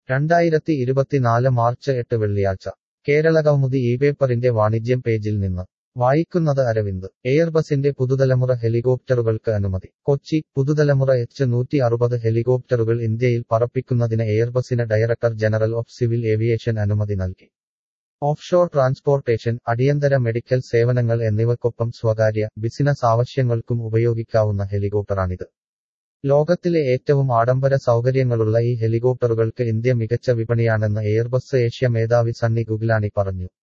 രണ്ടായിരത്തി ഇരുപത്തിനാല് മാർച്ച് എട്ട് വെള്ളിയാഴ്ച കേരളകൗമുദി ഈ പേപ്പറിന്റെ വാണിജ്യം പേജിൽ നിന്ന് വായിക്കുന്നത് അരവിന്ദ് എയർബസിന്റെ പുതുതലമുറ ഹെലികോപ്റ്ററുകൾക്ക് അനുമതി കൊച്ചി പുതുതലമുറ എച്ച് നൂറ്റി അറുപത് ഹെലികോപ്റ്ററുകൾ ഇന്ത്യയിൽ പറപ്പിക്കുന്നതിന് എയർബസിന് director general of civil aviation അനുമതി നൽകി ഓഫ്ഷോർ ട്രാൻസ്പോർട്ടേഷൻ അടിയന്തര മെഡിക്കൽ സേവനങ്ങൾ എന്നിവയ്ക്കൊപ്പം സ്വകാര്യ ബിസിനസ് ആവശ്യങ്ങൾക്കും ഉപയോഗിക്കാവുന്ന ഹെലികോപ്റ്ററാണിത് ലോകത്തിലെ ഏറ്റവും ആഡംബര സൗകര്യങ്ങളുള്ള ഈ ഹെലികോപ്റ്ററുകൾക്ക് ഇന്ത്യ മികച്ച വിപണിയാണെന്ന് എയർബസ് ഏഷ്യ മേധാവി സണ്ണി ഗുഗ്ലാനി പറഞ്ഞു